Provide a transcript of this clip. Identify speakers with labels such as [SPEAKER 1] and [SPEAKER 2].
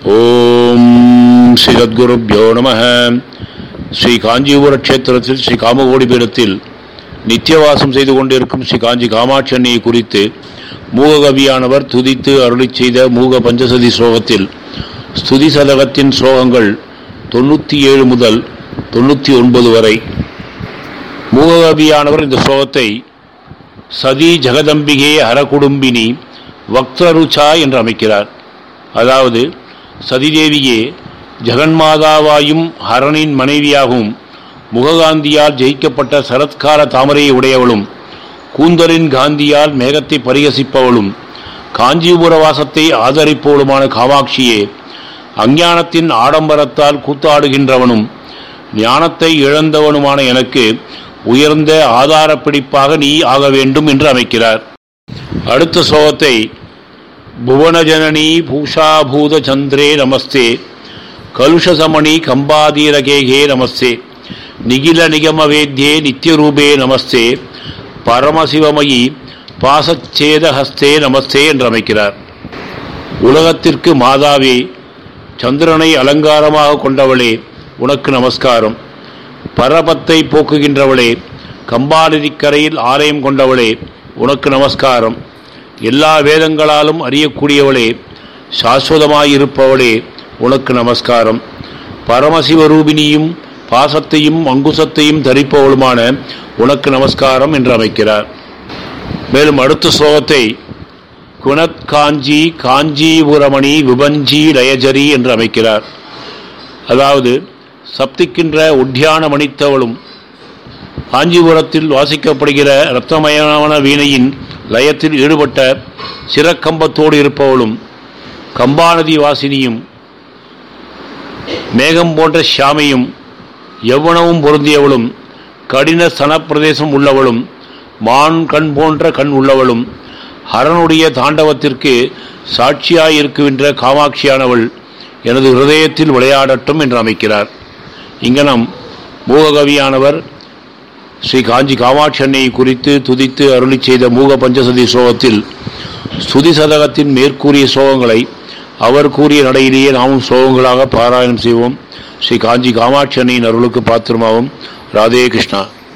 [SPEAKER 1] ஓம் ஸ்ரீ சத்குருப்யோ நம ஸ்ரீ காஞ்சிபுர கஷேத்திரத்தில் ஸ்ரீ காமகோடி பீடத்தில் நித்தியவாசம் செய்து கொண்டிருக்கும் ஸ்ரீ காஞ்சி காமாட்சி அன்னையை குறித்து மூககவியானவர் துதித்து அருளிச் செய்த மூக பஞ்சசதி ஸ்லோகத்தில் ஸ்துதி சதகத்தின் ஸ்லோகங்கள் தொண்ணூற்றி ஏழு முதல் தொண்ணூற்றி ஒன்பது வரை மூககவியானவர் இந்த ஸ்லோகத்தை சதி ஜெகதம்பிகே ஹரகுடும்பினி வக்தருச்சா என்று அமைக்கிறார் அதாவது சதிதேவியே ஜெகன்மாதாவாயும் ஹரனின் மனைவியாகவும் முககாந்தியால் ஜெயிக்கப்பட்ட சரத்கார தாமரையை உடையவளும் கூந்தலின் காந்தியால் மேகத்தை பரிகசிப்பவளும் காஞ்சிபுர வாசத்தை ஆதரிப்பவளுமான காமாட்சியே அஞ்ஞானத்தின் ஆடம்பரத்தால் கூத்தாடுகின்றவனும் ஞானத்தை இழந்தவனுமான எனக்கு உயர்ந்த ஆதார பிடிப்பாக நீ ஆக வேண்டும் என்று அமைக்கிறார் அடுத்த ஸ்லோகத்தை புவனஜனனி பூஷாபூத சந்திரே நமஸ்தே கலுஷசமணி கம்பாதீரகேகே நமஸ்தே நிகில நிகம வேத்யே நித்யரூபே நமஸ்தே பரமசிவமயி பாசச்சேதஹஸ்தே நமஸ்தே என்று அமைக்கிறார் உலகத்திற்கு மாதாவே சந்திரனை அலங்காரமாக கொண்டவளே உனக்கு நமஸ்காரம் பரபத்தை போக்குகின்றவளே கம்பாநதிக்கரையில் ஆலயம் கொண்டவளே உனக்கு நமஸ்காரம் எல்லா வேதங்களாலும் அறியக்கூடியவளே சாஸ்வதமாயிருப்பவளே உனக்கு நமஸ்காரம் பரமசிவரூபினியும் பாசத்தையும் அங்குசத்தையும் தரிப்பவளுமான உனக்கு நமஸ்காரம் என்று அமைக்கிறார் மேலும் அடுத்த ஸ்லோகத்தை குணத் காஞ்சி காஞ்சிபுரமணி விபஞ்சி லயஜரி என்று அமைக்கிறார் அதாவது சப்திக்கின்ற உத்தியான மணித்தவளும் காஞ்சிபுரத்தில் வாசிக்கப்படுகிற ரத்னமயமான வீணையின் லயத்தில் ஈடுபட்ட சிறக்கம்பத்தோடு இருப்பவளும் கம்பாநதி வாசினியும் மேகம் போன்ற ஷாமையும் எவ்வனவும் பொருந்தியவளும் கடின சனப்பிரதேசம் உள்ளவளும் மான் கண் போன்ற கண் உள்ளவளும் ஹரனுடைய தாண்டவத்திற்கு சாட்சியாயிருக்கின்ற காமாட்சியானவள் எனது ஹிருதயத்தில் விளையாடட்டும் என்று அமைக்கிறார் இங்கனம் மூககவியானவர் ஸ்ரீ காஞ்சி காமாட்சி அன்னையை குறித்து துதித்து அருளி செய்த மூக பஞ்சசதி ஸ்லோகத்தில் ஸ்துதி சதகத்தின் மேற்கூறிய ஸ்லோகங்களை அவர் கூறிய நடையிலேயே நாமும் ஸ்லோகங்களாக பாராயணம் செய்வோம் ஸ்ரீ காஞ்சி காமாட்சி அன்னையின் அருளுக்கு பாத்திரமாகும் ராதே கிருஷ்ணா